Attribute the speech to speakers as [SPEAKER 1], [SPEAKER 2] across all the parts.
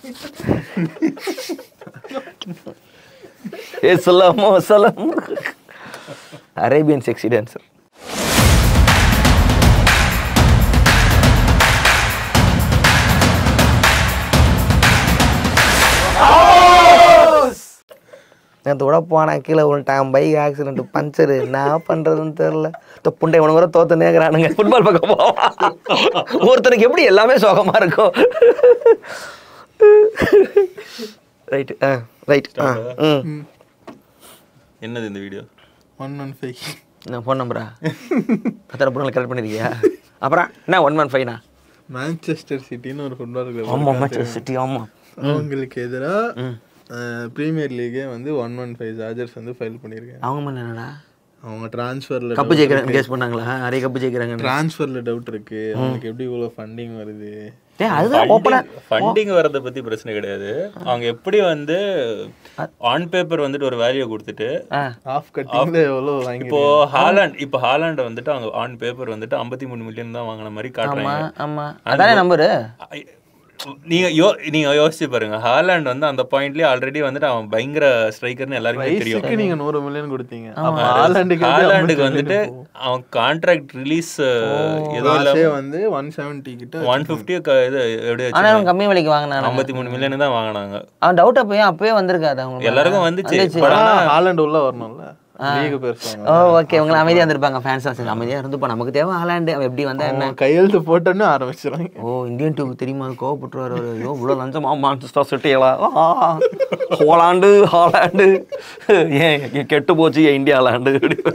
[SPEAKER 1] ஏ சொல்லாமோ சொல்லாமோ Arabian sexy dancer நேற்று கூட போனேன் கீழே விழுட்டான் பைக் ஆக்சிடென்ட் பஞ்சரு என்ன பண்ணுறதுன்னு தெரில இந்த புண்டை இவனுங்க கூட தோத்து நேக்குறானுங்க ஃபுட்பால் பக்கம் போவான் ஒருத்தனுக்கு எப்படி எல்லாமே சோகமாக இருக்கும் ரைட்டு ஆ ரைட் ஆ ம்
[SPEAKER 2] என்னது இந்த வீடியோ
[SPEAKER 3] ஒன் ஒன் ஃபைவ்
[SPEAKER 1] என்ன ஃபோன் நம்பரா அத்தனை பொண்ணுங்களை கரெக்ட் பண்ணிருக்கியா அப்புறம் என்ன ஒன் ஒன் ஃபைவ்னா
[SPEAKER 3] மான்செஸ்டர் சிட்டின்னு ஒரு ஃபுட்பால் கிளப்
[SPEAKER 1] ஆமாம் மேட்ச் சிட்டி ஆமாம்
[SPEAKER 3] அவங்களுக்கு எதிராக ப்ரீமியர் லீகே வந்து ஒன் ஒன் ஃபைவ் சார்ஜர்ஸ் வந்து ஃபைல் பண்ணியிருக்காங்க
[SPEAKER 1] அவங்க பண்ண என்னடா
[SPEAKER 3] அவங்க ட்ரான்ஸ்ஃபரில்
[SPEAKER 1] கப்பு ஜெயிக்கிறாங்க கேஸ் பண்ணாங்களா நிறைய கப்பு ஜெயிக்கிறாங்க
[SPEAKER 3] ட்ரான்ஸ்ஃபரில் டவுட் இருக்கு அவங்களுக்கு எப்படி இவ்வளோ ஃபண்டிங் வருது
[SPEAKER 1] ஏ அதுதான் ஓப்பனாக
[SPEAKER 2] ஃபண்டிங் வர்றதை பத்தி பிரச்சனை கிடையாது அவங்க எப்படி வந்து ஆன் பேப்பர் வந்துட்டு ஒரு வேல்யூ கொடுத்துட்டு
[SPEAKER 1] ஆ
[SPEAKER 3] ஆஃப் கட்டிங்கில் எவ்வளோ வாங்கி
[SPEAKER 2] இப்போ ஹாலாண்ட் இப்போ ஹாலாண்டை வந்துட்டு அவங்க ஆன் பேப்பர் வந்துட்டு ஐம்பத்தி மூணு மில்லியன் தான் வாங்கின மாதிரி காட்டுறாங்க
[SPEAKER 1] ஆமாம் ஆமாம் அதானே நம்பரு
[SPEAKER 2] ஐ- நீங்க யோ நீங்க யோசிச்சு பாருங்க ஹாலாண்ட் வந்து அந்த பாயிண்ட்லயே ஆல்ரெடி வந்துட்டு அவன் பயங்கர ஸ்ட்ரைக்கர்னு எல்லாருக்குமே தெரியும்
[SPEAKER 3] வயசுக்கு நீங்க நூறு மில்லியன் கொடுத்தீங்க அப்ப ஹாலாண்டுக்கு வந்து
[SPEAKER 2] ஹாலாண்டுக்கு
[SPEAKER 3] 50
[SPEAKER 2] வந்துட்டு
[SPEAKER 3] million போகும்.
[SPEAKER 2] அவன் கான்ட்ராக்ட் ரிலீஸ் ஏதோ
[SPEAKER 3] காசே வந்து ஒன் செவன்ட்டி கிட்ட
[SPEAKER 2] ஒன் ஃபிஃப்டி இது எப்படி
[SPEAKER 1] ஆனால் அவன் கம்மி விலைக்கு வாங்கினான்
[SPEAKER 2] ஐம்பத்தி மூணு மில்லியன் தான் வாங்கினாங்க
[SPEAKER 1] அவன் டவுட் அப்பயே அப்பயே வந்திருக்காது அவங்க
[SPEAKER 2] எல்லாருக்கும் வந்துச்சு
[SPEAKER 1] வந்துச்சு.
[SPEAKER 2] But ஆனா
[SPEAKER 3] ஹாலாண்டு உள்ள வரணும்ல லீக் பேசுவாங்க
[SPEAKER 1] ஓ ஓகே உங்களை அமைதியாக இருந்திருப்பாங்க ஃபேன்ஸ் சரி அமைதியாக இருந்துப்பா நமக்கு தேவை ஹாலாண்டு அவன் எப்படி வந்தா என்ன
[SPEAKER 3] அவன் கையெழுத்து போட்டோன்னு ஆரம்பிச்சிடுறாங்க
[SPEAKER 1] ஓ இந்தியன் டூக்கு தெரியுமா அது கோவப்பட்டுருவார் அவர் ஐயோ இவ்வளோ லஞ்சமா மான்செஸ்டர் சிட்டிகளா ஹோலாண்டு ஹாலாண்டு ஏன் கெட்டு போச்சு ஏன் இந்தியா ஹாலாண்டு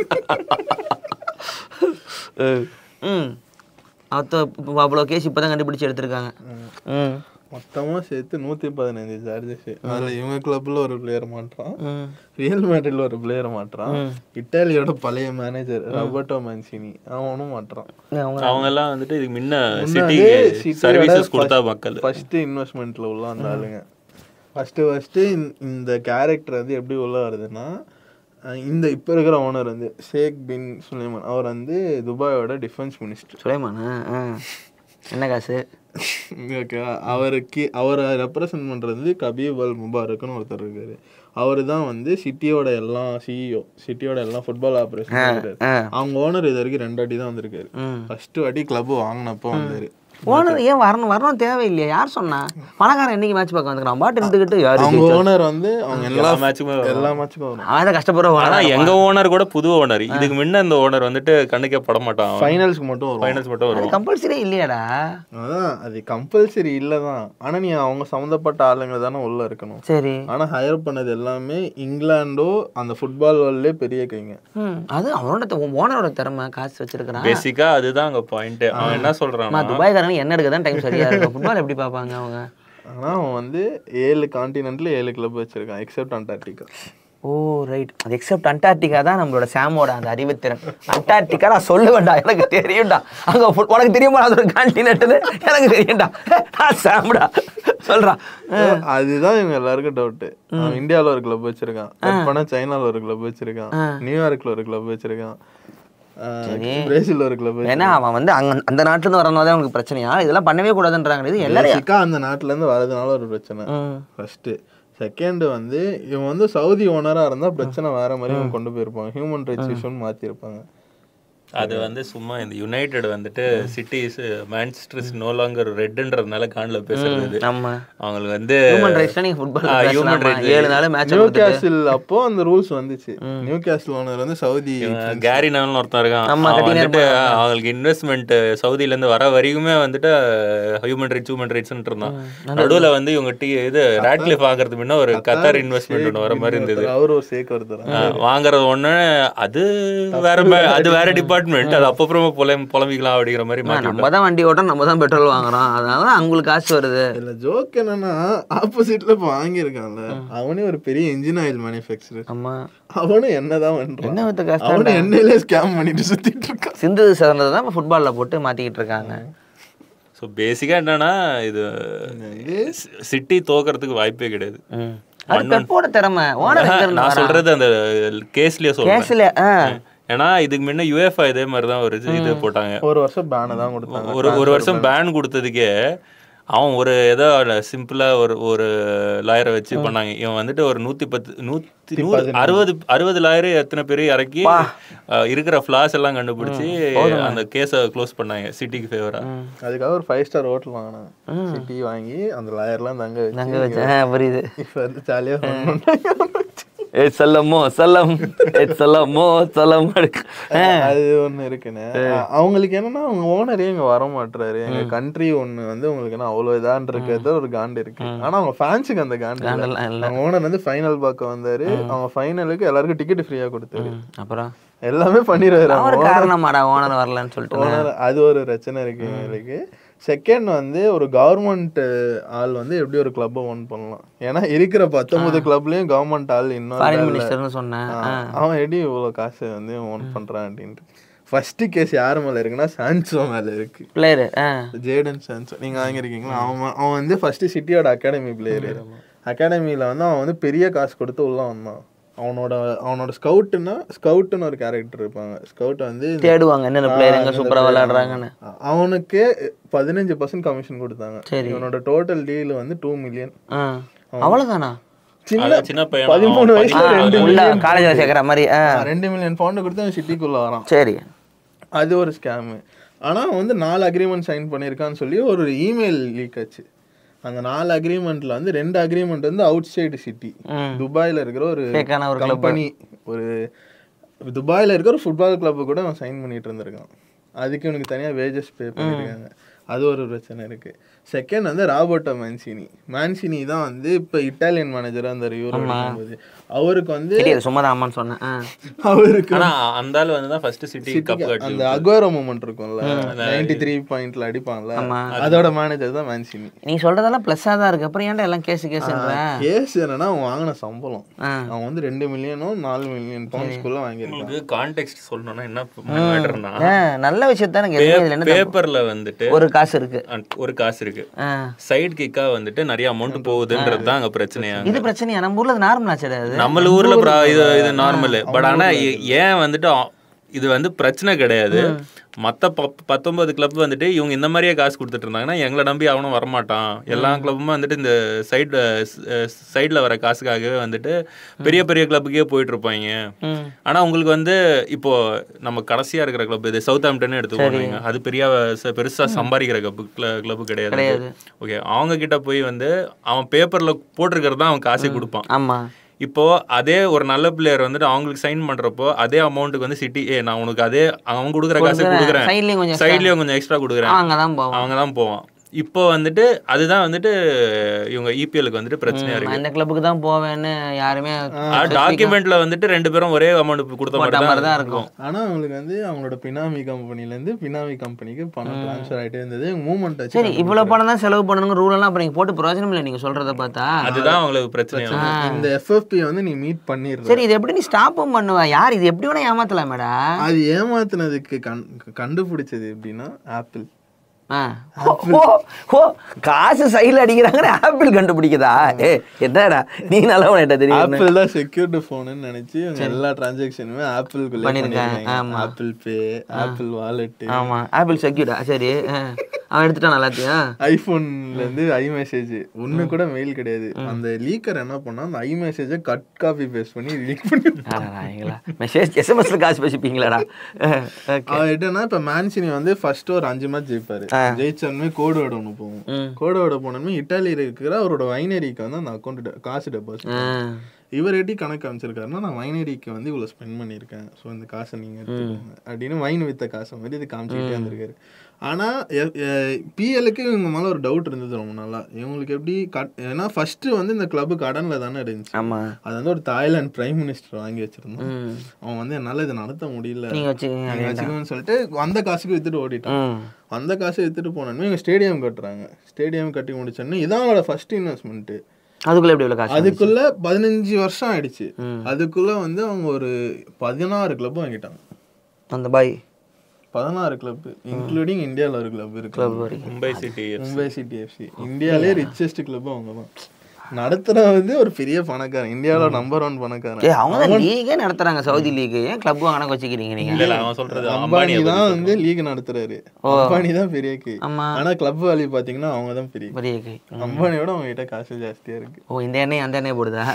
[SPEAKER 1] ம் அத்த இப்போ அவ்வளோ கேஸ் இப்போ தான் கண்டுபிடிச்சு எடுத்திருக்காங்க ம்
[SPEAKER 3] மொத்தமா சேர்த்து நூத்தி பதினஞ்சு சார்ஜஸ் அதுல இவங்க கிளப்ல ஒரு பிளேயர் மாட்டுறான்
[SPEAKER 1] ம்
[SPEAKER 3] ரியல் மேட்ரிட்ல ஒரு பிளேயர் மாட்டுறான் இட்டாலியோட பழைய மேனேஜர் ராபர்ட்டோ மான்சினி அவனும் மாட்டுறான்
[SPEAKER 1] அவங்க
[SPEAKER 2] அவங்க எல்லாம் வந்துட்டு இதுக்கு முன்ன
[SPEAKER 3] முன்னாடி
[SPEAKER 2] சிட்டிக்கு
[SPEAKER 3] சிட்டியோட
[SPEAKER 2] சர்வீசஸ் கொடுத்தா மக்கள்
[SPEAKER 3] ஃபர்ஸ்ட் இன்வெஸ்ட்மெண்ட்ல உள்ள அந்த ஆளுங்க ஃபர்ஸ்ட் ஃபர்ஸ்ட் இந்த கேரக்டர் வந்து எப்படி உள்ள வருதுன்னா அஹ் இந்த இப்போ இருக்கிற ஓனர் வந்து ஷேக் பின் சுலைமான் அவர் வந்து துபாயோட டிஃபென்ஸ் மினிஸ்டர்
[SPEAKER 1] சுலைமானா ஆ என்ன காசு
[SPEAKER 3] ஓகேவா அவருக்கு அவரை ரெப்ரசன்ட் பண்ணுறது வந்து கபீப் அல் முபாரக்னு ஒருத்தர் இருக்காரு அவர் தான் வந்து சிட்டியோட எல்லாம் சிஇஓ சிட்டியோட எல்லாம் ஃபுட்பால் ஆப்ரேஷன்
[SPEAKER 1] ஆ
[SPEAKER 3] அவங்க ஓனர் இது வரைக்கும் ரெண்டு வாட்டி தான் வந்திருக்காரு
[SPEAKER 1] ம்
[SPEAKER 3] ஃபர்ஸ்ட் வாட்டி கிளப் வாங்கினப்போ வந்தாரு
[SPEAKER 1] ஓனர் ஏன் வரணும் வரணும் தேவையில்லையா யார் சொன்னா பணக்காரன் என்னைக்கு மேட்ச் பார்க்க வந்துக்கிறான் பாட்டு இருந்துக்கிட்டு யாரு
[SPEAKER 3] அவங்க ஓனர் வந்து அவங்க எல்லா
[SPEAKER 2] எல்லா மேட்சுமே
[SPEAKER 3] எல்லா மேட்சுக்கும் வரும்
[SPEAKER 1] அவன் தான் கஷ்டப்படுற
[SPEAKER 2] ஆனா
[SPEAKER 1] ஓனர்
[SPEAKER 2] எங்க ஓனர் கூட புது ஓனர் இதுக்கு முன்ன இந்த ஓனர் வந்துட்டு கண்ணுக்கே பட மாட்டான்
[SPEAKER 3] ஃபைனல்ஸ்க்கு மட்டும் வரும்
[SPEAKER 2] ஃபைனல்ஸ் மட்டும்
[SPEAKER 1] அது
[SPEAKER 2] வருவான்
[SPEAKER 1] கம்பல்சரி இல்லையாடா
[SPEAKER 3] அதான் அது கம்பல்சரி இல்லை தான் ஆனால் நீ அவங்க சம்மந்தப்பட்ட ஆளுங்க தானே உள்ள இருக்கணும்
[SPEAKER 1] சரி
[SPEAKER 3] ஆனால் ஹையர் பண்ணது எல்லாமே இங்கிலாண்டோ அந்த ஃபுட்பால் வேர்ல்ட்லேயே பெரிய கைங்க
[SPEAKER 1] ம் அது அவனோட ஓனரோட திறமை காசு வச்சிருக்கிறான்
[SPEAKER 2] பேசிக்கா அதுதான் அங்க பாயிண்ட் அவன் என்ன சொல்றான்
[SPEAKER 1] அம்மா துபாய்க்காரங்க என்ன எடுக்க தான் டைம் சரியா இருக்கும் ஃபுட்பால் எப்படி பார்ப்பாங்க அவங்க
[SPEAKER 3] ஆனால் அவன் வந்து ஏழு காண்டினென்ட்ல ஏழு கிளப் வச்சிருக்கான் எக்ஸப்ட் அண்டார்டிகா
[SPEAKER 1] ஓ ரைட் அது எக்ஸப்ட் அண்டார்டிகா தான் நம்மளோட சாமோட அந்த அறிவுத்திறன் அண்டார்டிகா நான் சொல்லுவேன்டா எனக்கு தெரியும்டா அங்க ஃபுட் உனக்கு தெரியுமா அது ஒரு கான்டினென்ட்னு எனக்கு தெரியும்டா நான் சாம்டா சொல்றான்
[SPEAKER 3] அதுதான் இவங்க எல்லாருக்கும் டவுட்டு அவன் இந்தியாவில் ஒரு கிளப் வச்சிருக்கான் கட் பண்ணா சைனால ஒரு கிளப் வச்சிருக்கான் நியூயார்க்ல ஒரு கிளப் வச்சிருக்கான் பிரேசில் ஒரு கிளப்
[SPEAKER 1] ஏன்னா அவன் வந்து அங்க அந்த நாட்டுல இருந்து வரனால தான் அவனுக்கு பிரச்சனையா இதெல்லாம் பண்ணவே கூடாதுன்றாங்க இது எல்லாரும்
[SPEAKER 3] பேசிக்கா அந்த நாட்டுல இருந்து வரதுனால ஒரு பிரச்சனை
[SPEAKER 1] ம்.
[SPEAKER 3] ஃபர்ஸ்ட் செகண்ட் வந்து இவன் வந்து சவுதி ஓனரா இருந்தா பிரச்சனை வேற மாதிரி இவன் கொண்டு போயிருப்பாங்க ஹியூமன் ரைட்ஸ் இஷ்யூன்னு மாத்திருப்பாங்க
[SPEAKER 2] அது வந்து சும்மா இந்த யுனைடெட் வந்துட்டு சிட்டிஸ் மேன்செஸ்டர் நோ லாங்கர் ரெட்ன்றதுனால காண்ல பேசுறது
[SPEAKER 1] நம்ம
[SPEAKER 2] அவங்களுக்கு வந்து
[SPEAKER 1] ஹியூமன் ரைட்ஸ்ல நீங்க ஃபுட்பால்
[SPEAKER 2] ஆ, human rights.
[SPEAKER 1] ஏழு நாள் மேட்ச்
[SPEAKER 3] நியூ கேசில் அப்போ அந்த ரூல்ஸ் வந்துச்சு நியூ கேசில் ஓனர் வந்து சவுதி
[SPEAKER 2] கேரி நாவல்னு ஒருத்தன் இருக்கான்
[SPEAKER 1] ஆமா,
[SPEAKER 2] அவன்
[SPEAKER 1] கட்டினே
[SPEAKER 2] வந்துட்டு அவங்களுக்கு இன்வெஸ்ட்மெண்ட் சவுதில இருந்து வர வரைக்குமே வந்துட்டு ஹியூமன் ரைட்ஸ் ஹியூமன் ரைட்ஸ் இருந்தான் நடுவுல வந்து இவங்க டீ இது ராட்லிஃப் வாங்குறது முன்ன ஒரு கத்தார் இன்வெஸ்ட்மெண்ட் ஒன்று வர மாதிரி இருந்தது
[SPEAKER 3] அவரு ஒரு சேக் ஒருத்தர்
[SPEAKER 2] ஆ, வாங்குறது ஒண்ணு அது வேற மா- அது வேற டிபார்ட்மெண்ட் அது அப்பப்புறமா புலம் புலம்பிக்கலாம் அப்படிங்கிற மாதிரி மாத்தி
[SPEAKER 1] நம்ம தான் வண்டி ஓட்டுறோம் நம்ம தான் பெட்ரோல் வாங்குறோம் அதனால தான் அவங்களுக்கு காசு வருது
[SPEAKER 3] இதுல ஜோக் என்னன்னா ஆப்போசிட்ல இப்போ வாங்கியிருக்கான்ல அவனே ஒரு பெரிய இன்ஜின் ஆயில் மேனுஃபேக்சரர்
[SPEAKER 1] ஆமா
[SPEAKER 3] அவனும் என்னதான் பண்றான்
[SPEAKER 1] என்ன வித்த காசு
[SPEAKER 3] அவனும் எண்ணெயிலே ஸ்கேம் பண்ணிட்டு சுத்திட்டு இருக்கான்
[SPEAKER 1] சிந்து சிறந்ததை தான் ஃபுட்பாலில் போட்டு மாற்றிக்கிட்டு இருக்காங்க
[SPEAKER 2] ஸோ பேசிக்கா என்னன்னா இது சிட்டி தோக்கறதுக்கு வாய்ப்பே கிடையாது
[SPEAKER 1] ம். அது பெப்போட திறமை ஓனர் எங்க இருந்து
[SPEAKER 2] நான் சொல்றது அந்த கேஸ்லயே சொல்றேன்
[SPEAKER 1] கேஸ்ல ஆ
[SPEAKER 2] ஏன்னா இதுக்கு முன்ன யுஎஃப்ஐ இதே மாதிரி தான் ஒரு இது போட்டாங்க
[SPEAKER 3] ஒரு வருஷம் பேனை தான் கொடுத்தாங்க
[SPEAKER 2] ஒரு ஒரு வருஷம் பேன் கொடுத்ததுக்கே அவன் ஒரு ஏதோ சிம்பிளா ஒரு ஒரு லாயரை வச்சு பண்ணாங்க இவன் வந்துட்டு ஒரு நூத்தி பத்து நூத்தி நூறு அறுபது அறுபது லாயர் எத்தனை பேர் இறக்கி அஹ், இருக்கிற ஃபிளாஸ் எல்லாம் கண்டுபிடிச்சு அந்த கேஸை க்ளோஸ் பண்ணாங்க சிட்டிக்கு ஃபேவரா
[SPEAKER 3] அதுக்காக ஒரு ஃபைவ் ஸ்டார் ஹோட்டல் வாங்கினாங்க சிட்டி வாங்கி அந்த லாயர்லாம் தங்க
[SPEAKER 1] அங்க
[SPEAKER 3] வச்சு
[SPEAKER 1] வச்சு ஆ, புரியுது
[SPEAKER 3] இப்போ வந்து ஜாலியாக
[SPEAKER 1] ஏ செல்லமோ செல்லம் ஏ செல்லமோ செல்லம்
[SPEAKER 3] அது ஒண்ணு இருக்குண்ணே அவங்களுக்கு என்னன்னா அவங்க ஓனரே இங்க வர மாட்டாரு எங்க கண்ட்ரி ஒண்ணு வந்து உங்களுக்கு என்ன அவ்வளவு இதான் இருக்கிறது ஒரு காண்டு இருக்கு ஆனா அவங்க ஃபேன்ஸுக்கு அந்த காண்டு இல்ல.
[SPEAKER 1] காண்டெல்லாம் இல்ல.
[SPEAKER 3] அவங்க ஓனர் வந்து ஃபைனல் பார்க்க வந்தாரு அவங்க ஃபைனலுக்கு எல்லாருக்கும் டிக்கெட் ஃப்ரீயா கொடுத்தாரு
[SPEAKER 1] அப்புறம்
[SPEAKER 3] எல்லாமே பண்ணிடுவாரு
[SPEAKER 1] நான் ஒரு காரணமாடா ஓனர் வரலன்னு சொல்லிட்டு
[SPEAKER 3] ஓனர் அது ஒரு பிரச்சனை இருக்கு எங்களுக்கு செகண்ட் வந்து ஒரு கவர்மெண்ட் ஆள் வந்து எப்படி ஒரு கிளப்பை ஓன் பண்ணலாம் ஏன்னா இருக்கிற பத்தொன்பது கிளப்லயும் கவர்மெண்ட் ஆள்
[SPEAKER 1] ஃபாரின்
[SPEAKER 3] இன்னும்
[SPEAKER 1] மினிஸ்டர்னு சொன்னேன்
[SPEAKER 3] ஆ, அவன் எப்படி இவ்வளவு காசு வந்து ஓன் பண்றான் அப்படின்ட்டு ஃபர்ஸ்ட் கேஸ் யார் மேல இருக்குன்னா சான்சோ மேல இருக்கு
[SPEAKER 1] பிளேயரு ஆ
[SPEAKER 3] ஜேடன் சான்சோ நீங்க வாங்கியிருக்கீங்களா அவன் அவன் வந்து ஃபர்ஸ்ட் சிட்டியோட அகாடமி பிளேயர் அகாடமியில வந்து அவன் வந்து பெரிய காசு கொடுத்து உள்ள வந்தான் அவனோட அவனோட ஸ்கவுட்னா ஸ்கவுட்னு ஒரு கேரக்டர் இருப்பாங்க ஸ்கவுட் வந்து இந்த-
[SPEAKER 1] தேடுவாங்க என்னென்ன பிளேயர் எங்க
[SPEAKER 3] இந்த
[SPEAKER 1] சூப்பரா
[SPEAKER 3] player,
[SPEAKER 1] விளையாடுறாங்கன்னு
[SPEAKER 3] ஆ, அவனுக்கு பதினஞ்சு பர்சன்ட் கமிஷன் கொடுத்தாங்க
[SPEAKER 1] சரி.
[SPEAKER 3] இவனோட டோட்டல் டீல் வந்து டூ மில்லியன்
[SPEAKER 1] ஆ அவ்வளவுதானா
[SPEAKER 3] சின்ன
[SPEAKER 2] சின்ன பையன்
[SPEAKER 3] பதிமூணு
[SPEAKER 2] அவன்
[SPEAKER 3] வயசுல
[SPEAKER 2] பதினாறு
[SPEAKER 3] ரெண்டு
[SPEAKER 1] உள்ள
[SPEAKER 3] மில்லியன்
[SPEAKER 1] காலேஜ்ல சேர்க்குற மாதிரி ஆ
[SPEAKER 3] ரெண்டு மில்லியன் பவுண்டு கொடுத்து அவன் சிட்டிக்குள்ள வரான்
[SPEAKER 1] சரி
[SPEAKER 3] அது ஒரு ஸ்கேமு ஆனா அவன் வந்து நாலு அக்ரிமெண்ட் சைன் பண்ணியிருக்கான்னு சொல்லி ஒரு இமெயில் லீக் ஆச்சு அந்த நாலு அக்ரிமெண்ட்ல வந்து ரெண்டு அக்ரிமெண்ட் வந்து அவுட் சைடு சிட்டி
[SPEAKER 1] ம்
[SPEAKER 3] துபாயில இருக்கிற ஒரு
[SPEAKER 1] ஃபேக்கான ஒரு club.
[SPEAKER 3] கம்பெனி ஒரு துபாயில இருக்கிற ஒரு ஃபுட்பால் கிளப் கூட அவன் சைன் பண்ணிட்டு இருந்திருக்கான் அதுக்கு இவனுக்கு தனியா வேஜஸ் பே பண்ணிருக்காங்க அது ஒரு பிரச்சனை இருக்கு செகண்ட் வந்து ராபர்ட்டோ மான்சினி மான்சினி தான் வந்து இப்ப இட்டாலியன் மேனேஜரா இருந்தார் யூரோ போது அவருக்கு வந்து
[SPEAKER 1] தெரியாது சும்மா தான் அம்மான்னு சொன்னேன் ஆ
[SPEAKER 3] அவருக்கு
[SPEAKER 2] ஆனா அந்த ஆள் வந்து தான் ஃபர்ஸ்ட் சிட்டி கப் கட்டி
[SPEAKER 3] அந்த அக்வாரோ மூமெண்ட் இருக்கும்ல நைன்டி த்ரீ பாயிண்ட்ல அடிப்பான்ல
[SPEAKER 1] ஆமா.
[SPEAKER 3] அதோட மேனேஜர் தான் மான்சினி
[SPEAKER 1] நீ சொல்றதெல்லாம் ப்ளஸ்ஸாக தான் இருக்கு அப்புறம் ஏன்டா எல்லாம் கேஸ் கேஸ்ன்ற
[SPEAKER 3] கேஸ் என்னன்னா அவன் வாங்கின சம்பளம்
[SPEAKER 1] ஆ
[SPEAKER 3] அவன் வந்து ரெண்டு மில்லியனோ நாலு மில்லியன் பவுண்ட்ஸ்குள்ள வாங்கியிருக்கான்
[SPEAKER 2] உங்களுக்கு கான்டெக்ட் சொல்லணும்னா என்ன மேட்டர்னா
[SPEAKER 1] ஆ, நல்ல விஷயத்த எனக்கு எதுவுமே இதுல என்ன தப்பு?
[SPEAKER 2] பேப்பர்ல வந்துட்டு
[SPEAKER 1] ஒரு காசு இருக்கு
[SPEAKER 2] அண்ட் ஒரு காசு இருக்கு
[SPEAKER 1] ஆ
[SPEAKER 2] சைடு கிக்கா வந்துட்டு நிறைய அமௌண்ட் போகுதுன்றது தான் அங்க பிரச்சனையா
[SPEAKER 1] இது பிரச்சனையா நம்ம ஊர்ல நார்மல் ஆச்சு அது
[SPEAKER 2] நம்ம ஊர்ல ப்ரா- இது இது நார்மல் பட் ஆனா ஏ- ஏன் வந்துட்டு ஆ- இது வந்து பிரச்சனை கிடையாது மத்த ப- பத்தொன்பது கிளப் வந்துட்டு இவங்க இந்த மாதிரியே காசு கொடுத்துட்டு இருந்தாங்கன்னா எங்களை நம்பி அவனும் வரமாட்டான் எல்லா கிளப்புமே வந்துட்டு இந்த சைடு சைடுல வர காசுக்காகவே வந்துட்டு பெரிய பெரிய கிளப்புக்கே போயிட்டு இருப்பாங்க
[SPEAKER 1] ம்
[SPEAKER 2] ஆனா உங்களுக்கு வந்து இப்போ நம்ம கடைசியா இருக்கிற கிளப் இது சவுத் ஆம்டன் எடுத்துக்கோங்க அது பெரிய ச- பெருசா சம்பாதிக்கிற கிளப் கிளப் கிடையாது
[SPEAKER 1] கிடையாது.
[SPEAKER 2] ஓகே அவங்க கிட்ட போய் வந்து அவன் பேப்பர்ல போட்டிருக்கிறது தான் அவன் காசே கொடுப்பான்
[SPEAKER 1] ஆமா
[SPEAKER 2] இப்போ அதே ஒரு நல்ல பிளேயர் வந்துட்டு அவங்களுக்கு சைன் பண்றப்போ அதே அமௌண்ட்டுக்கு வந்து சிட்டி ஏ நான் உனக்கு அதே அவன் கொடுக்குற காசை கொடுக்குறேன்
[SPEAKER 1] சைட்லயும் கொஞ்சம்
[SPEAKER 2] சைட்லயும் கொஞ்சம் எக்ஸ்ட்ரா கொடுக்குறேன்
[SPEAKER 1] அங்கே தான் போவோம்
[SPEAKER 2] அவங்க தான் போவான் இப்போ வந்துட்டு அதுதான் வந்துட்டு இவங்க இபிஎலுக்கு வந்துட்டு பிரச்சனையா இருக்கு
[SPEAKER 1] அந்த கிளப்புக்கு தான் போவேன்னு யாருமே
[SPEAKER 2] டாக்குமெண்ட்ல வந்துட்டு ரெண்டு பேரும் ஒரே அமௌண்ட் கொடுத்த
[SPEAKER 1] போட்ட
[SPEAKER 2] மாதிரி
[SPEAKER 1] மாதிரி
[SPEAKER 2] தான்
[SPEAKER 1] தான்
[SPEAKER 2] இருக்கும்
[SPEAKER 1] இருக்கும்
[SPEAKER 3] ஆனா அவங்களுக்கு வந்து அவங்களோட பினாமி கம்பெனில இருந்து பினாமி கம்பெனிக்கு பணம் ட்ரான்ஸ்ஃபர் ஆயிட்டே இருந்தது மூவ்மெண்ட் வச்சு
[SPEAKER 1] சரி இவ்வளவு பணம் தான் செலவு பண்ணணுங்க ரூல் எல்லாம் அப்புறம் நீங்க போட்டு பிரயோஜனம் இல்லை நீங்க சொல்றத பார்த்தா
[SPEAKER 2] அதுதான் அவங்களுக்கு பிரச்சனையா
[SPEAKER 3] இந்த எஃப்எஃப்பி வந்து நீ மீட் பண்ணிடுற
[SPEAKER 1] சரி இது எப்படி நீ ஸ்டாப்பும் பண்ணுவ யார் இது எப்படி வேணா ஏமாத்தலாம் மேடா
[SPEAKER 3] அது ஏமாத்துனதுக்கு கண் கண்டுபிடிச்சது எப்படின்னா ஆப்பிள்
[SPEAKER 1] ஆ. ஓ ஓ காசு சைடுல அடிக்கிறாங்கன்னு ஆப்பிள் கண்டுபிடிக்குதா ஏ என்னடா நீ நல்லவன் தெரியும்
[SPEAKER 3] ஆப்பிள் தான் செக்யூர்டு போன்னு நினைச்சு இவங்க எல்லா டிரான்சாக்ஷனுமே ஆப்பிள்குள்ளே
[SPEAKER 1] பண்ணிருக்காங்க,
[SPEAKER 3] பண்ணிருக்காங்க ஆப்பிள் பே ஆப்பிள் வாலெட்
[SPEAKER 1] ஆமா ஆப்பிள் செக்யூரா சரி ஆ. அவன் எடுத்துட்டான் எல்லாத்தையும்
[SPEAKER 3] ஐபோன்ல இருந்து ஐ மெசேஜ் ஒண்ணு கூட மெயில் கிடையாது அந்த லீக்கர் என்ன பண்ணா அந்த ஐ மெசேஜை கட் காப்பி பேஸ்ட் பண்ணி லீக் பண்ணி
[SPEAKER 1] மெசேஜ் எஸ்எம்எஸ்ல காசு பேசிப்பீங்களாடா ஓகே
[SPEAKER 3] அவர் என்னன்னா இப்ப மேன்சினி வந்து ஃபர்ஸ்ட் ஒரு அஞ்சு மேட்ச் ஜெயிப்பாரு ஜெயிச்சோடனே கோடு வேர்டு ஒன்று போகும்
[SPEAKER 1] ம்.
[SPEAKER 3] கோடு வேர்டு போனோமே இட்டாலியில் இருக்கிற அவரோட வைனரிக்கு வந்து அந்த அக்கௌண்ட் காசு டெபாசிட் இவர் எப்படி கணக்கு அமைச்சிருக்காருன்னா நான் வைனரிக்கு வந்து இவ்வளவு ஸ்பெண்ட் பண்ணியிருக்கேன் ஸோ இந்த காசை நீங்க எடுத்துக்கோங்க அப்படின்னு வைன் வித்த காசை மாதிரி இது காமிச்சிக்கிட்டே வந்திருக்காரு ஆனா பிஎலுக்கு இவங்க மேல ஒரு டவுட் இருந்தது ரொம்ப நாளா இவங்களுக்கு எப்படி கட்- ஏன்னா ஃபர்ஸ்ட் வந்து இந்த கிளப் கடன்ல தானே இருந்துச்சு
[SPEAKER 1] ஆமா
[SPEAKER 3] அது வந்து ஒரு தாய்லாந்து பிரைம் மினிஸ்டர் வாங்கி வச்சிருந்தான்
[SPEAKER 1] ம்.
[SPEAKER 3] அவன் வந்து என்னால இதை நடத்த முடியல
[SPEAKER 1] நீங்க வச்சுக்கோங்க
[SPEAKER 3] நீங்க வச்சுக்கோன்னு சொல்லிட்டு அந்த காசுக்கு வித்துட்டு ஓடிட்டான்
[SPEAKER 1] ம்
[SPEAKER 3] அந்த காசை எடுத்துட்டு போனோமே இவங்க ஸ்டேடியம் கட்டுறாங்க ஸ்டேடியம் கட்டி முடிச்சோடனே இதான் அவரோட ஃபர்ஸ்ட் இன்வெஸ்ட்மெண்ட்
[SPEAKER 1] அதுக்குள்ள எப்படி இவ்வளவு காசு
[SPEAKER 3] அதுக்குள்ள பதினஞ்சு வருஷம் ஆயிடுச்சு
[SPEAKER 1] ம்.
[SPEAKER 3] அதுக்குள்ள வந்து அவங்க ஒரு பதினாறு கிளப் வாங்கிட்டாங்க
[SPEAKER 1] அந்த பாய்
[SPEAKER 3] பதினாறு கிளப் இன்க்ளூடிங் இந்தியால ஒரு கிளப் இருக்கு
[SPEAKER 1] கிளப் வரைக்கும்
[SPEAKER 2] Mumbai city
[SPEAKER 3] Mumbai city FC இந்தியாலே ரிச்சஸ்ட் கிளப் அவங்க தான் நடத்துற வந்து ஒரு பெரிய பணக்காரன் இந்தியாவோட நம்பர் ஒன் பணக்காரன்
[SPEAKER 1] ஏ அவங்க தான் லீகே நடத்துறாங்க சவுதி லீக் ஏன் கிளப் கணக்கு வச்சுக்கிறீங்க நீங்க
[SPEAKER 2] இல்ல இல்ல அவன் சொல்றது
[SPEAKER 3] அம்பானி
[SPEAKER 2] அம்பானி
[SPEAKER 3] தான் வந்து லீக் நடத்துறாரு அம்பானி தான் பெரிய கை
[SPEAKER 1] ஆமா
[SPEAKER 3] ஆனா கிளப் வேல்யூ பாத்தீங்கன்னா அவங்க தான் பெரிய
[SPEAKER 1] பெரிய கை
[SPEAKER 3] அம்பானியோட அவங்க கிட்ட காசு ஜாஸ்தியா இருக்கு
[SPEAKER 1] ஓ இந்த எண்ணெய் அந்த எண்ணெய் போடுதா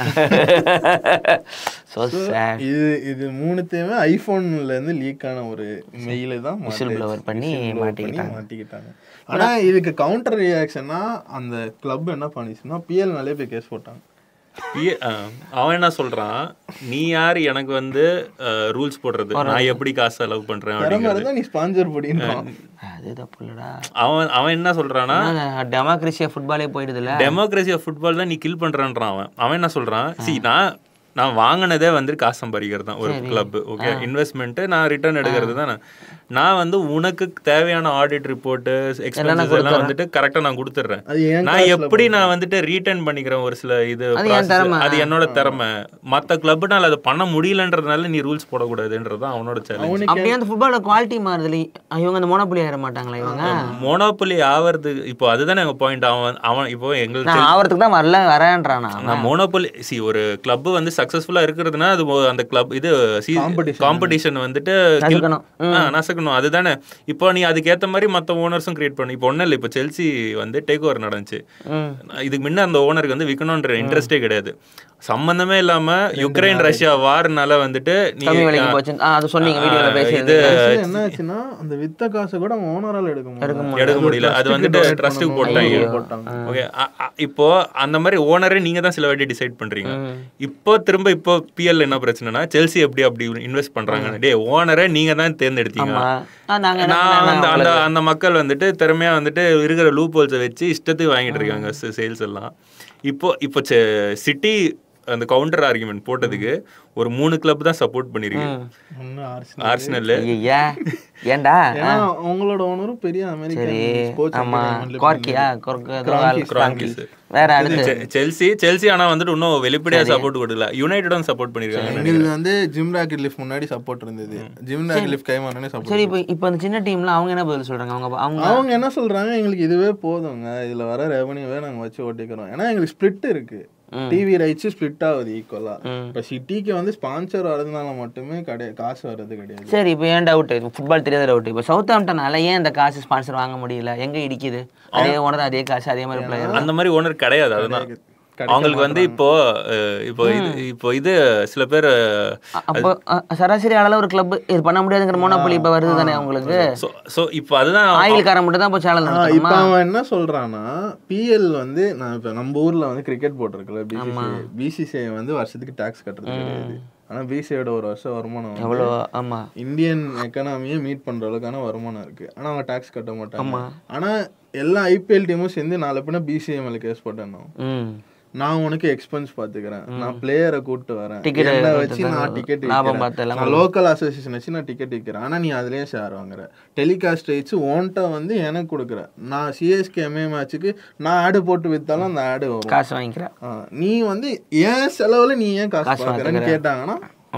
[SPEAKER 1] ஸோ சேட்
[SPEAKER 3] இது இது மூணுத்தையுமே ஐபோன்ல இருந்து லீக் ஆன ஒரு மெயில் தான்
[SPEAKER 1] Whistle blower பண்ணி மாட்டிக்கிட்டாங்க.
[SPEAKER 3] மாட்டிக்கிட்டாங்க ஆனா இதுக்கு கவுண்டர் ரியாக்ஷனா அந்த கிளப் என்ன பண்ணிச்சுன்னா பிஎல் மேலே போய் கேஸ் போட்டாங்க
[SPEAKER 2] பி- ஆ, அவன் என்ன சொல்றான் நீ யார் எனக்கு வந்து ரூல்ஸ் போடுறது நான் எப்படி காசு செலவு பண்றேன்
[SPEAKER 3] வர
[SPEAKER 2] அப்படிங்கிறது
[SPEAKER 3] மாதிரி தான் நீ ஸ்பான்சர் படின்றான்
[SPEAKER 1] அது தப்பு இல்லடா
[SPEAKER 2] அவன் அவன் என்ன சொல்றான்னா
[SPEAKER 1] டெமோக்ரஸியா ஃபுட்பாலே போயிடுதுல
[SPEAKER 2] டெமோக்ரஸி ஆஃப் ஃபுட்பால் தான் நீ கில் பண்றான்றான் அவன் அவன் என்ன சொல்றான் சி நான் நான் வாங்கினதே வந்து காசு சம்பாதிக்கிறது தான் ஒரு கிளப் ஓகே இன்வெஸ்ட்மெண்ட் நான் ரிட்டர்ன் எடுக்கிறது தான் நான் வந்து உனக்கு தேவையான ஆடிட் ரிப்போர்ட் எக்ஸ்பென்சஸ் எல்லாம் வந்துட்டு கரெக்டா நான் கொடுத்துட்றேன்
[SPEAKER 3] அது ஏன்
[SPEAKER 2] நான் எப்படி நான் வந்துட்டு ரீட்டர்ன் பண்ணிக்கிறேன் ஒரு சில இது process. அது என்னோட திறமை மத்த கிளப்னால அதை பண்ண முடியலன்றதுனால நீ ரூல்ஸ் போடக்கூடாதுன்றது தான் அவனோட சேலஞ்ச்
[SPEAKER 1] அப்படியே அந்த ஃபுட்பாலோட குவாலிட்டி மாறுதுல இவங்க அந்த மோனோபுலி ஆயிட மாட்டாங்களா இவங்க
[SPEAKER 2] மோனோபொலி ஆவறது இப்போ அதுதானே எங்க பாயிண்ட் அவன் அவன் இப்போ எங்களுக்கு
[SPEAKER 1] நான் ஆவறதுக்கு தான் வரல வரேன்றானா
[SPEAKER 2] நான் மோனோபொலி சி ஒரு கிளப் வந்து சக்சஸ்ஃபுல்லா இருக்கிறதுனா அது மோ- அந்த கிளப் இது காம்படிஷன் வந்துட்டு kill-
[SPEAKER 1] நசுக்கணும்.
[SPEAKER 2] ஆ, நசுக்கணும் அதுதானே இப்போ நீ அதுக்கேத்த மாதிரி மத்த ஓனர்ஸும் கிரியேட் பண்ணு இப்போ ஒன்றும் இல்லை இப்போ செல்சி வந்து டேக் ஓவர் நடந்துச்சு
[SPEAKER 1] ம்
[SPEAKER 2] இதுக்கு முன்ன அந்த ஓனருக்கு வந்து விற்கணுன்ற இன்ட்ரெஸ்டே கிடையாது சம்பந்தமே இல்லாம யுக்ரைன் ரஷ்யா வார்னால வந்துட்டு நீ
[SPEAKER 1] கம்மி விலைக்கு போச்சு ஆ, அது சொன்னீங்க வீடியோல பேசி
[SPEAKER 2] இது
[SPEAKER 3] கடைசியில என்ன ஆச்சுன்னா அந்த வித்த காசை கூட அவன் ஓனரால் எடுக்க முடியும்
[SPEAKER 2] எடுக்க முடியல அது வந்துட்டு ட்ரஸ்ட்டுக்கு போட்டாங்க
[SPEAKER 3] போட்டாங்க
[SPEAKER 2] ஓகே இப்போ அந்த மாதிரி ஓனரே நீங்க தான் சில வாட்டி டிசைட் பண்றீங்க இப்போ திரும்ப இப்போ பிஎல் என்ன பிரச்சனைனா செல்சி எப்படி அப்படி இன்வெஸ்ட் பண்றாங்க டே ஓனரே நீங்க தான் தேர்ந்தெடுத்தீங்க
[SPEAKER 1] ஆமா ஆ, நாங்க என்ன
[SPEAKER 2] நான்
[SPEAKER 1] பண்ணோம்?
[SPEAKER 2] வந்து அந்த அந்த மக்கள் வந்துட்டு திறமையா வந்துட்டு இருக்கிற லூப் ஹோல்ஸை வச்சு இஷ்டத்துக்கு வாங்கிட்டு இருக்காங்க சேல்ஸ் எல்லாம் இப்போ இப்போ சிட்டி அந்த கவுண்டர் ஆர்குமெண்ட் போட்டதுக்கு ஒரு மூணு கிளப் தான் சப்போர்ட் பண்ணிருக்கு
[SPEAKER 3] ஒண்ணு ஆர்சனல்
[SPEAKER 2] ஆர்சனல்
[SPEAKER 1] ஐயா ஏன்டா
[SPEAKER 3] ஏன்னா அவங்களோட ஓனரும் பெரிய அமெரிக்கன்
[SPEAKER 1] சரி
[SPEAKER 3] ஸ்போர்ட்ஸ்
[SPEAKER 1] ஆமா கார்கியா
[SPEAKER 3] Kroenke.
[SPEAKER 2] Kroenke.
[SPEAKER 1] வேற அடுத்து
[SPEAKER 2] செ- செல்சி செல்சி ஆனா வந்துட்டு இன்னும் வெளிப்படையா சப்போர்ட் கொடுக்கல யுனைடடும் சப்போர்ட் பண்ணிருக்காங்க
[SPEAKER 3] எங்களுக்கு வந்து ஜிம் ராக்கெட் லிஃப்ட் முன்னாடி சப்போர்ட் இருந்தது ஜிம் ராக்கெட் லிஃப்ட் கைமானே சப்போர்ட்
[SPEAKER 1] சரி இப்போ இப்போ அந்த சின்ன டீம்ல அவங்க என்ன பதில் சொல்றாங்க அவங்க அவங்க
[SPEAKER 3] அவங்க என்ன சொல்றாங்க எங்களுக்கு இதுவே போதுங்க இதுல வர ரெவன்யூவே நாங்க வச்சு ஓட்டிக்கிறோம் ஏன்னா எங்களுக்கு ஸ்பிளிட் இருக்கு டிவி ரைட்ஸ் ஸ்பிளிட் ஆகுது ஈக்குவலா இப்ப சிட்டிக்கு வந்து ஸ்பான்சர் வரதுனால மட்டுமே கிடையாது காசு வர்றது கிடையாது
[SPEAKER 1] சரி இப்போ ஏன் டவுட் ஃபுட்பால் தெரியாத டவுட் இப்போ சவுத் ஆம்டனால ஏன் இந்த காசு ஸ்பான்சர் வாங்க முடியல எங்க இடிக்குது அதே ஓனர் அதே காசு அதே மாதிரி பிளேயர்
[SPEAKER 2] அந்த மாதிரி ஓனர் கிடையாது அதுதான் அவங்களுக்கு வந்து இப்போ அஹ், இப்போ இது இப்போ இது சில பேர்
[SPEAKER 1] அப்போ அ, சராசரி அளவில் ஒரு கிளப் இது பண்ண முடியாதுங்கிற மோனோபொலி இப்போ வருது தானே உங்களுக்கு
[SPEAKER 2] ஸோ இப்போ அதுதான்
[SPEAKER 1] ஆயில்காரன் மட்டும் தான் இப்போ சேனல்
[SPEAKER 3] ஆ, இப்ப அவன் என்ன சொல்றான்னா பிஎல் வந்து நான் இப்ப நம்ம ஊர்ல வந்து கிரிக்கெட் போட்டிருக்கல பிசிசிஐ பிசிசிஐ வந்து வருஷத்துக்கு டாக்ஸ் கட்டுறது கிடையாது ஆனா பிசிஐயோட ஒரு வருஷம் வருமானம் வந்து
[SPEAKER 1] எவ்வளோ ஆமா
[SPEAKER 3] இந்தியன் எக்கனாமியை மீட் பண்ற அளவுக்கான வருமானம் இருக்கு ஆனா அவங்க டாக்ஸ் கட்ட மாட்டாங்க ஆனா எல்லா ஐபிஎல் டீமும் சேர்ந்து நாலு பின்ன பிசிஐ மேல கேஸ் போட்டேன்
[SPEAKER 1] ம்
[SPEAKER 3] நான் உனக்கு எக்ஸ்பென்ஸ் பாத்துக்கிறேன் நான் பிளேயரை கூட்டு வரேன்
[SPEAKER 1] Ticket
[SPEAKER 3] என்ன
[SPEAKER 1] எடுத்து
[SPEAKER 3] வச்சு நான் டிக்கெட்
[SPEAKER 1] லாபம் பார்த்து எல்லாம்
[SPEAKER 3] நான் லோக்கல் அசோசியேஷன் வச்சு நான் டிக்கெட் விற்கிறேன் ஆனா நீ அதுலயே ஷேர் வாங்குற டெலிகாஸ்ட் ரைட்ஸ் ஓன்ட்ட வந்து எனக்கு கொடுக்குற நான் சிஎஸ்கே எம்ஏ மேட்ச்சுக்கு நான் ஆடு போட்டு வித்தாலும் அந்த ஆடு வரும்
[SPEAKER 1] காசு வாங்கிக்கிறேன்
[SPEAKER 3] ஆ, நீ வந்து ஏன் செலவுல நீ ஏன் காசு பாக்குறன்னு கேட்டாங்கன்னா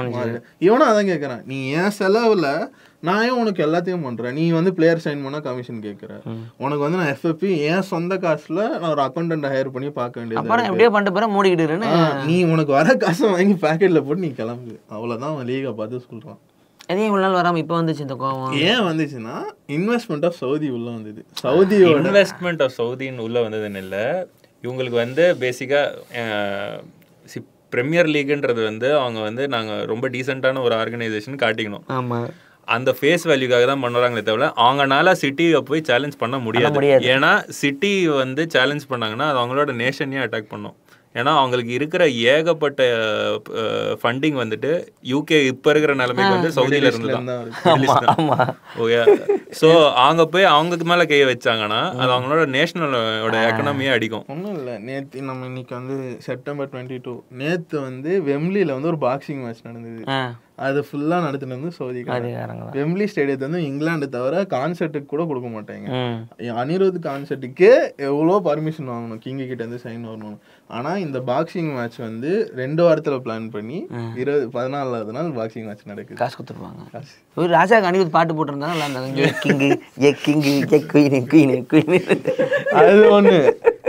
[SPEAKER 3] இவனும் அதான் கேக்குறான் நீ ஏன் செலவுல நான் ஏன் உனக்கு எல்லாத்தையும் பண்றேன் நீ வந்து பிளேயர் சைன் பண்ணா கமிஷன் கேக்குற உனக்கு வந்து நான் எஃப்எப்பி என் சொந்த காசுல நான் ஒரு அக்கௌண்டன்ட் ஹையர் பண்ணி பார்க்க வேண்டியது
[SPEAKER 1] அப்புறம் எப்படியோ பண்ணிட்டு போற மூடிக்கிட்டுருன்னு
[SPEAKER 3] ஆ, நீ உனக்கு வர காசை வாங்கி பாக்கெட்ல போட்டு நீ கிளம்பு அவ்வளவுதான் அவன் லீகை பார்த்து சொல்றான்
[SPEAKER 1] எதையும் இவ்வளோ நாள் வராம இப்போ வந்துச்சு இந்த கோவம்
[SPEAKER 3] ஏன் வந்துச்சுன்னா இன்வெஸ்ட்மெண்ட் ஆஃப் சவுதி உள்ள வந்தது சவுதியோட
[SPEAKER 2] இன்வெஸ்ட்மெண்ட் ஆஃப் சவுதின்னு உள்ள வந்ததுன்னு இல்லை இவங்களுக்கு வந்து பேசிக்காக பிரீமியர் லீக்ன்றது வந்து அவங்க வந்து நாங்கள் ரொம்ப டீசெண்டான ஒரு ஆர்கனைசேஷன் காட்டிக்கணும்
[SPEAKER 1] ஆமா
[SPEAKER 2] அந்த ஃபேஸ் வேல்யூக்காக தான் பண்ணுறாங்களே தவிர அவங்கனால சிட்டியை போய் சேலஞ்ச் பண்ண முடியாது
[SPEAKER 1] முடியாது.
[SPEAKER 2] ஏன்னா சிட்டி வந்து சேலஞ்ச் பண்ணாங்கன்னா அது அவங்களோட நேஷனையே அட்டாக் பண்ணும் ஏன்னா அவங்களுக்கு இருக்கிற ஏகப்பட்ட ஃபண்டிங் வந்துட்டு யூகே இப்போ இருக்கிற நிலைமைக்கு வந்து சவுதியில இருந்து தான்
[SPEAKER 3] தான் இருக்கு.
[SPEAKER 1] ஆமா
[SPEAKER 2] ஓகே ஸோ அவங்க போய் அவங்களுக்கு மேல கையை வச்சாங்கன்னா அது அவங்களோட நேஷனலோட எக்கனாமியே அடிக்கும்
[SPEAKER 3] ஒன்றும் இல்லை நேற்று நம்ம இன்னைக்கு வந்து செப்டம்பர் டுவெண்ட்டி டூ நேற்று வந்து வெம்லியில் வந்து ஒரு பாக்ஸிங் மேட்ச் நடந்தது
[SPEAKER 1] ஆ
[SPEAKER 3] அது ஃபுல்லாக நடத்தினது வந்து சவுதி
[SPEAKER 1] அதிகாரங்க தான்
[SPEAKER 3] வெம்லி ஸ்டேடியத்தை வந்து இங்கிலாந்து தவிர கான்சர்ட்டுக்கு கூட கொடுக்க மாட்டாங்க
[SPEAKER 1] ம்
[SPEAKER 3] அனிருத் கான்சர்ட்டுக்கே எவ்வளோ பர்மிஷன் வாங்கணும் கிங்க கிட்ட இருந்து சைன் வரணும் ஆனா இந்த பாக்ஸிங் மேட்ச் வந்து ரெண்டு வாரத்துல பிளான் பண்ணி இருபது பதினாலாவது நாள் பாக்ஸிங் மேட்ச் நடக்குது
[SPEAKER 1] காசு கொடுத்துருப்பாங்க ஒரு ராஜா அனிருத் பாட்டு போட்டிருந்தா நல்லா இருந்தாங்க ஏ கிங்கு ஏ கிங்கு ஏ குயின் குயின் குயின்
[SPEAKER 3] அது ஒண்ணு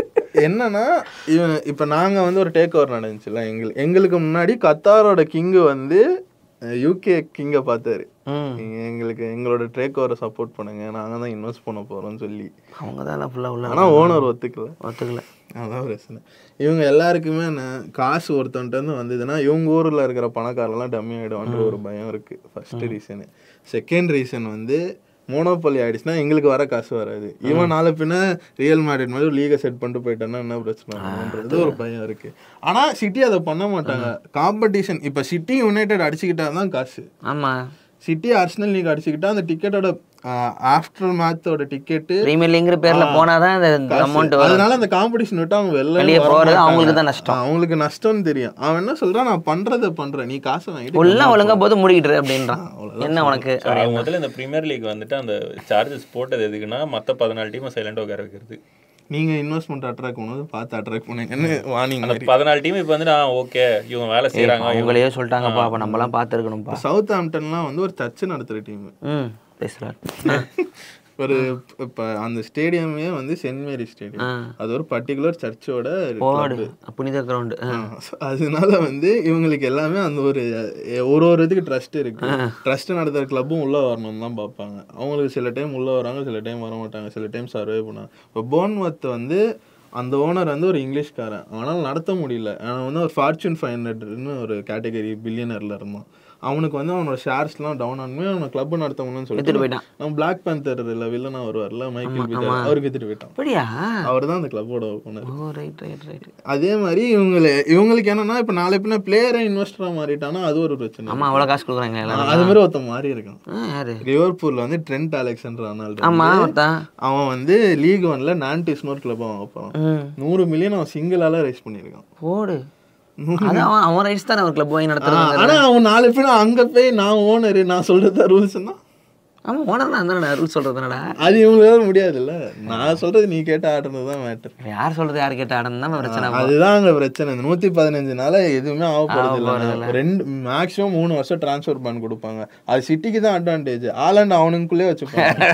[SPEAKER 3] என்னன்னா இவன் இப்ப நாங்க வந்து ஒரு டேக் ஓவர் நடந்துச்சுல எங்களுக்கு எங்களுக்கு முன்னாடி கத்தாரோட கிங்கு வந்து யூகே கிங்கை பார்த்தாரு
[SPEAKER 1] ம்
[SPEAKER 3] நீங்க எங்களுக்கு எங்களோட டேக் ஓவரை சப்போர்ட் பண்ணுங்க நாங்க தான் இன்வெஸ்ட் பண்ண போறோம்னு சொல்லி
[SPEAKER 1] அவங்க தான் ஃபுல்லாக உள்ள
[SPEAKER 3] ஆனா ஓனர் ஒத்துக்கல
[SPEAKER 1] ஒத்துக்கல
[SPEAKER 3] அதான் பிரச்சனை இவங்க எல்லாருக்குமே என்ன காசு ஒருத்தன்ட்ட இருந்து வந்ததுன்னா இவங்க ஊர்ல இருக்கிற பணக்காரெல்லாம் டம்மி ஆயிடுவான்ற ஒரு பயம் இருக்கு ஃபர்ஸ்ட் ரீசனு செகண்ட் ரீசன் வந்து மோனோபொலி ஆயிடுச்சுன்னா எங்களுக்கு வர காசு வராது இவன் நாளை பின்ன ரியல் மேரிட் மாதிரி லீகை செட் பண்ணிட்டு போயிட்டான்னா என்ன பிரச்சனை வரும்ன்றது ஒரு பயம் இருக்கு ஆனா சிட்டி அதை பண்ண மாட்டாங்க காம்படிஷன் இப்ப சிட்டி யுனைடெட் அடிச்சுக்கிட்டா தான் காசு
[SPEAKER 1] ஆமாம்
[SPEAKER 3] சிட்டி அர்சனல் லீக் அடிச்சுக்கிட்டா அந்த டிக்கெட்டோட ஆஃப்டர் மேட்சோட டிக்கெட்டு
[SPEAKER 1] ப்ரீமியர் லீங்கிற பேர்ல போனாதான் இந்த அமௌண்ட் வரும்
[SPEAKER 3] அதனால அந்த காம்படிஷன் விட்டு அவங்க வெளில
[SPEAKER 1] வெளியே
[SPEAKER 3] வர
[SPEAKER 1] போறது
[SPEAKER 3] மாட்டாங்க.
[SPEAKER 1] அவங்களுக்கு தான் நஷ்டம்.
[SPEAKER 3] ஆ, அவங்களுக்கு நஷ்டம்னு தெரியும் அவன் என்ன சொல்றான் நான் பண்றதை பண்றேன் நீ காசை வாங்கிட்டு
[SPEAKER 1] ஃபுல்லாக ஒழுங்கா போது மூடிக்கிட்டு அப்படின்றான் என்ன உனக்கு
[SPEAKER 2] அவங்க முதல்ல இந்த பிரீமியர் லீக் வந்துட்டு அந்த சார்ஜஸ் போட்டது எதுக்குன்னா மற்ற பதினாலு டீமை சைலண்டாக உட்கார வைக்கிறது
[SPEAKER 3] நீங்க இன்வெஸ்ட்மெண்ட் அட்ராக்ட் பண்ணும்போது பார்த்து அட்ராக்ட் பண்ணுங்கன்னு வார்னிங்
[SPEAKER 2] அந்த பதினாலு டீம் இப்போ வந்துட்டு ஓகே இவங்க வேலை செய்கிறாங்க
[SPEAKER 1] அவங்களே சொல்லிட்டாங்கப்பா அப்ப நம்மலாம் பார்த்துருக்கணும்ப்பா
[SPEAKER 3] சவுத் ஆம்டன்லாம் வந்து ஒரு சர்ச்சு நடத்துற டீம்
[SPEAKER 1] ம் பேசுறாரு
[SPEAKER 3] ஒரு இப்ப அந்த ஸ்டேடியமே வந்து சென்ட் மேரி ஸ்டேடியம்
[SPEAKER 1] ஆ.
[SPEAKER 3] அது ஒரு பர்டிகுலர் சர்ச்சோட
[SPEAKER 1] போடு புனித கிரவுண்டு
[SPEAKER 3] அதனால வந்து இவங்களுக்கு எல்லாமே அந்த ஒரு அஹ், ஒரு ஒரு இதுக்கு ட்ரஸ்ட் இருக்கு ட்ரஸ்ட் நடத்துற கிளப்பும் உள்ள வரணும் தான் பார்ப்பாங்க அவங்களுக்கு சில டைம் உள்ள வராங்க சில டைம் வர மாட்டாங்க சில டைம் சர்வே பண்ணாங்க இப்போ போன்மத் வந்து அந்த ஓனர் வந்து ஒரு இங்கிலீஷ்காரன் ஆனால் நடத்த முடியல அவன் வந்து ஒரு ஃபார்ச்சூன் ஃபைவ் ஹண்ட்ரட்னு ஒரு கேட்டகரி பில்லியனர்ல இருந்தான் அவனுக்கு வந்து அவனோட ஷேர்ஸ்லாம் டவுன் ஆனமே அவனை கிளப் நடத்த முடியும்னு
[SPEAKER 1] எடுத்துட்டு
[SPEAKER 3] சொல்லிட்டு
[SPEAKER 1] போயிட்டான்
[SPEAKER 3] அவன் பிளாக் பேந்தர் இல்ல வில்லனா வருவார்ல மைக்கேல் பீட்டர் அவருக்கு எடுத்துட்டு போயிட்டான்
[SPEAKER 1] அப்படியா
[SPEAKER 3] அவர் தான் அந்த கிளப்போட owner
[SPEAKER 1] oh right right right
[SPEAKER 3] அதே மாதிரி இவங்கள இவங்களுக்கு என்னன்னா இப்ப நாளை பின்ன பிளேயரை இன்வெஸ்டரா மாறிட்டானா அது ஒரு பிரச்சனை
[SPEAKER 1] ஆமா அவ்வளவு காசு கொடுக்குறாங்க எல்லாரும்
[SPEAKER 3] அது மாதிரி ஒருத்தன் மாறி இருக்கான்
[SPEAKER 1] ஆ, யாரு
[SPEAKER 3] லிவர்பூல்ல வந்து ட்ரெண்ட் அலெக்சாண்டர் ஆனால்டு
[SPEAKER 1] ஆமா ஒருத்தன்
[SPEAKER 3] அவன் வந்து லீக் ஒன்ல நான்டிஸ்னு ஒரு கிளப் வாங்க போறான்
[SPEAKER 1] ம்
[SPEAKER 3] நூறு மில்லியன் அவன் சிங்கிளால ரைஸ் பண்ணியிருக்கான்
[SPEAKER 1] போடு அது அவன் அவன் ரைட்ஸ் தானே ஒரு கிளப் வாங்கி நடத்துறாங்க
[SPEAKER 3] ஆனா அவன் நாலு பின்ன அங்க போய் நான் ஓனரு நான் சொல்றதா ரூல்ஸ்னா
[SPEAKER 1] ஆமா ஓனர் நான் தானே ரூல் சொல்றதுனடா
[SPEAKER 3] அது இவங்களால முடியாதுல்ல நான் சொல்றது நீ கேட்ட ஆடுறது தான் மேட்டர்
[SPEAKER 1] யார் சொல்றது யார் கேட்ட ஆடம் தான் பிரச்சனை
[SPEAKER 3] அதுதான் அங்க பிரச்சனை இந்த நூத்தி பதினஞ்சு எதுவுமே ஆகப்படுறது இல்ல ரெண்டு மேக்ஸிமம் மூணு வருஷம் டிரான்ஸ்ஃபர் பேன் கொடுப்பாங்க அது சிட்டிக்கு தான் அட்வான்டேஜ் ஆலண்ட் அவனுக்குள்ளே வச்சுப்பாங்க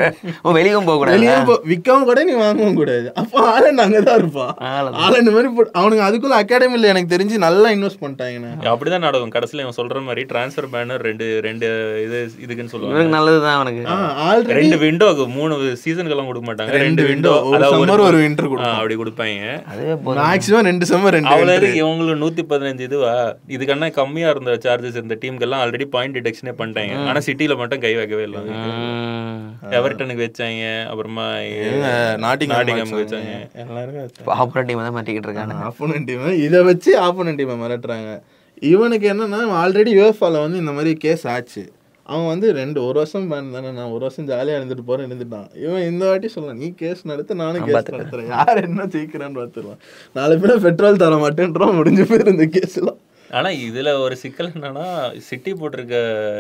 [SPEAKER 1] ஓ வெளியும் போக கூடாது
[SPEAKER 3] வெளியே போ- விக்கவும் கூட நீ வாங்கவும் கூடாது அப்போ ஆலண்ட் அங்கதான் இருப்பான்
[SPEAKER 1] ஆளு.
[SPEAKER 3] ஆலண்ட் மாதிரி போ- அவனுக்கு அதுக்குள்ள அகாடமில எனக்கு தெரிஞ்சு நல்லா இன்வெஸ்ட் பண்ணிட்டாங்கண்ணே
[SPEAKER 2] அப்படிதான் நடக்கும் கடைசியில் இவன் சொல்ற மாதிரி டிரான்ஸ்ஃபர் பேனர் ரெண்டு ரெண்டு இது இதுக்குன்னு சொல்லுவாங்க
[SPEAKER 1] இவனுக்கு நல்லதுதான் அவனுக்கு
[SPEAKER 3] ஆல்ரெடி
[SPEAKER 2] ரெண்டு விண்டோ மூணு சீசனுக்கெல்லாம் கொடுக்க மாட்டாங்க ரெண்டு விண்டோ
[SPEAKER 3] ஒரு summer, ஒரு winter
[SPEAKER 2] அப்படி கொடுப்பாங்க
[SPEAKER 1] அதுவே போதும்
[SPEAKER 3] மேக்ஸிமம் ரெண்டு சம்மர் ரெண்டு
[SPEAKER 2] அவ்வளோ இருக்கு இவங்களுக்கு நூத்தி பதினஞ்சு இதுவா இதுக்கண்ணா கம்மியா இருந்த சார்ஜஸ் இருந்த டீமுக்கெல்லாம் ஆல்ரெடி பாயிண்ட் டிடெக்ஷனே பண்ணிட்டாங்க ஆனா சிட்டில மட்டும் கை வைக்கவே இல்லை
[SPEAKER 1] ம்.
[SPEAKER 2] எவர்டனுக்கு வச்சாங்க அப்புறமா
[SPEAKER 3] நாட்டிங்
[SPEAKER 2] நாட்டிங்ஹாமுக்கு வச்சாங்க
[SPEAKER 3] எல்லாருமே
[SPEAKER 1] இப்போ ஆப்பரேட் டீம் தான் மாட்டிக்கிட்டு இருக்காங்க
[SPEAKER 3] ஆப்போனன்ட் டீம் இதை வச்சு ஆப்போனன்ட் டீமை மிரட்டுறாங்க இவனுக்கு என்னன்னா ஆல்ரெடி யூஎஃப்ஆல வந்து இந்த மாதிரி கேஸ் ஆச்சு அவன் வந்து ரெண்டு ஒரு வருஷம் பேன் தானே நான் ஒரு வருஷம் ஜாலியாக இருந்துட்டு போறேன் இருந்துட்டான் இவன் இந்த வாட்டி சொல்லலாம் நீ கேஸ் நடத்து நானும் கேஸ் நடத்துறேன் யார் என்ன ஜெயிக்கிறான்னு பார்த்துருவான் நாலு பேரும் பெட்ரோல் தர மாட்டேன்றோம் முடிஞ்சு போயிரு இந்த கேஸ்லாம்
[SPEAKER 2] ஆனா இதுல ஒரு சிக்கல் என்னன்னா சிட்டி போட்டிருக்க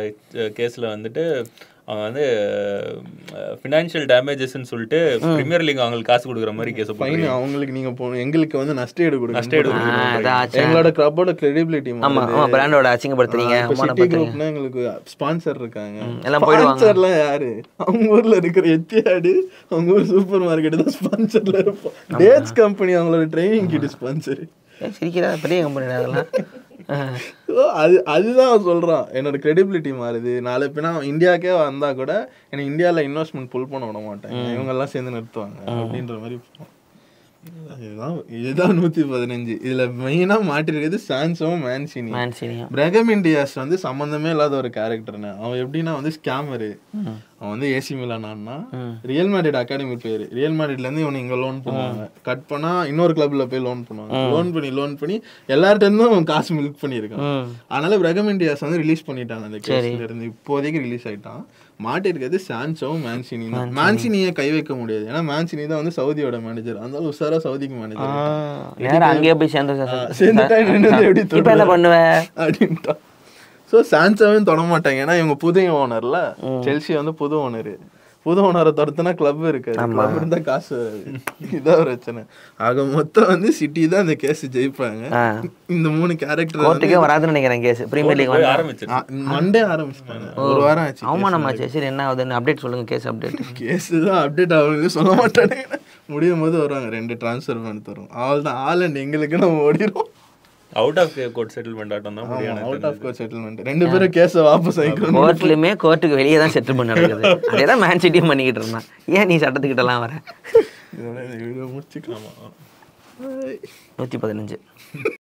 [SPEAKER 2] கேஸ்ல வந்துட்டு அவன் வந்து ஃபினான்ஷியல் டேமேஜஸ்ன்னு சொல்லிட்டு பிரீமியர் லீக் அவங்களுக்கு காசு கொடுக்குற மாதிரி கேஸ்
[SPEAKER 3] ஃபைன் அவங்களுக்கு நீங்க போகணும் எங்களுக்கு வந்து நஷ்ட ஈடு கொடுங்க
[SPEAKER 2] நஷ்ட ஈடு
[SPEAKER 1] ஆ, அதான் ஆச்சு.
[SPEAKER 3] எங்களோட கிளப்போட கிரெடிபிலிட்டி
[SPEAKER 1] ஆமா ஆமா பிராண்டோட அசிங்கப்படுத்துறீங்க
[SPEAKER 3] இப்போ
[SPEAKER 1] அவமான
[SPEAKER 3] சிட்டி
[SPEAKER 1] பத்துறீங்க
[SPEAKER 3] குரூப்னா எங்களுக்கு ஸ்பான்சர் இருக்காங்க
[SPEAKER 1] எல்லாம் போயிடுவாங்க.
[SPEAKER 3] ஸ்பான்சர்லாம் யாரு அவங்க ஊர்ல இருக்கிற எத்தியாடு அவங்க ஊர் சூப்பர் மார்க்கெட் தான் ஸ்பான்சர்ல இருப்போம் டேட்ஸ் கம்பெனி அவங்களோட ட்ரைனிங் கிட் ஸ்பான்சர்
[SPEAKER 1] ஏய், சிரிக்கிறா பெரிய கம்பெனி அதெல்லாம் ஆ.
[SPEAKER 3] அது அதுதான் அவன் சொல்றான் என்னோட கிரெடிபிலிட்டி மாறுது நாளை பின்னா அவன் இந்தியாக்கே வந்தா கூட எனக்கு இந்தியால இன்வெஸ்ட்மெண்ட் புல் பண்ண விட மாட்டாங்க இவங்க எல்லாம் சேர்ந்து நிறுத்துவாங்க அப்படின்ற மாதிரி போகும். இதுதான் இதுதான் நூத்தி பதினஞ்சு இதுல மெயினா மாட்டிருக்கிறது சான்சோவும் மேன்சினி
[SPEAKER 1] மேன்சினியா
[SPEAKER 3] பிரகம் இண்டியாஸ் வந்து சம்மந்தமே இல்லாத ஒரு கேரக்டர்னு அவன் எப்படின்னா வந்து ஸ்கேமரு அவன் வந்து ஏசி மிலானா ரியல் மேட்ரிட் அகாடமி பேரு ரியல் மேட்ரிட்ல இருந்து இவனை இங்க லோன் பண்ணுவாங்க கட் பண்ணா இன்னொரு கிளப்ல போய் லோன் பண்ணுவாங்க லோன் பண்ணி லோன் பண்ணி எல்லார்ட்ட இருந்தும் அவன் காசு மில்க் பண்ணியிருக்கான்
[SPEAKER 1] ம்
[SPEAKER 3] அதனால பிரகம் இண்டியாஸ் வந்து ரிலீஸ் பண்ணிட்டாங்க அந்த கேஸ்ல இருந்து இப்போதைக்கு ரிலீஸ் ஆயிட்டான் மாட்டிருக்கிறது சான்சோவும் மேன்சினி தான் மேன்சினியை கை வைக்க முடியாது ஏன்னா மேன்சினி தான் வந்து சவுதியோட மேனேஜர் அதனால உஷாரா சவுதிக்கு மேனேஜர்
[SPEAKER 1] நேரம் அங்கேயே போய் சேர்ந்து
[SPEAKER 3] சேர்ந்துட்டா என்னது எப்படி
[SPEAKER 1] இப்போ என்ன பண்ணுவ
[SPEAKER 3] அப்படின்ட்டான் ஸோ சான்சாவையும் தொட மாட்டாங்க ஏன்னா இவங்க புது ஓனர்ல செல்சி வந்து புது ஓனர் புது ஓனரை துரத்துனா கிளப் இருக்காது கிளப் இருந்தா காசு வராது இதான் பிரச்சனை ஆக மொத்தம் வந்து சிட்டி தான் இந்த கேஸ் ஜெயிப்பாங்க
[SPEAKER 1] ஆ.
[SPEAKER 3] இந்த மூணு கேரக்டர்
[SPEAKER 1] கோர்ட்டுக்கே வராதுன்னு நினைக்கிறேன் கேஸ் பிரீமியர் லீக்
[SPEAKER 2] போய்
[SPEAKER 1] வந்து
[SPEAKER 2] ஆரம்பிச்சிருச்சு
[SPEAKER 3] மண்டே ஆரம்பிச்சிட்டாங்க ஒரு வாரம் ஆச்சு
[SPEAKER 1] அவமானமாச்சு சரி என்ன ஆகுதுன்னு அப்டேட் சொல்லுங்க கேஸ் அப்டேட்
[SPEAKER 3] கேஸ் தான் அப்டேட் ஆகுது சொல்ல மாட்டானுங்க முடியும் போது வருவாங்க ரெண்டு ட்ரான்ஸ்ஃபர் பண்ணி தரும் ஆள் தான் ஆலண்ட் எங்களுக்கு நம்ம ஓடிடும்
[SPEAKER 2] அவுட் ஆஃப் கோர்ட் செட்டில்மெண்ட் ஆட்டம் தான் முடியும் எனக்கு
[SPEAKER 3] அவுட் ஆஃப் கோர்ட் செட்டில்மெண்ட் ரெண்டு பேரும் கேஸை வாபஸ் வாங்கிக்கணும்
[SPEAKER 1] கோர்ட்லயுமே கோர்ட்டுக்கு வெளியே தான் செட்டில்மெண்ட் நடக்குது அதே தான் மேன் சிட்டியும் பண்ணிக்கிட்டு இருந்தான் ஏன் நீ சட்டத்துக்கிட்டலாம் வர
[SPEAKER 3] இதோட இந்த வீடியோ முடிச்சுக்கலாம்
[SPEAKER 1] நூற்றி பதினஞ்சு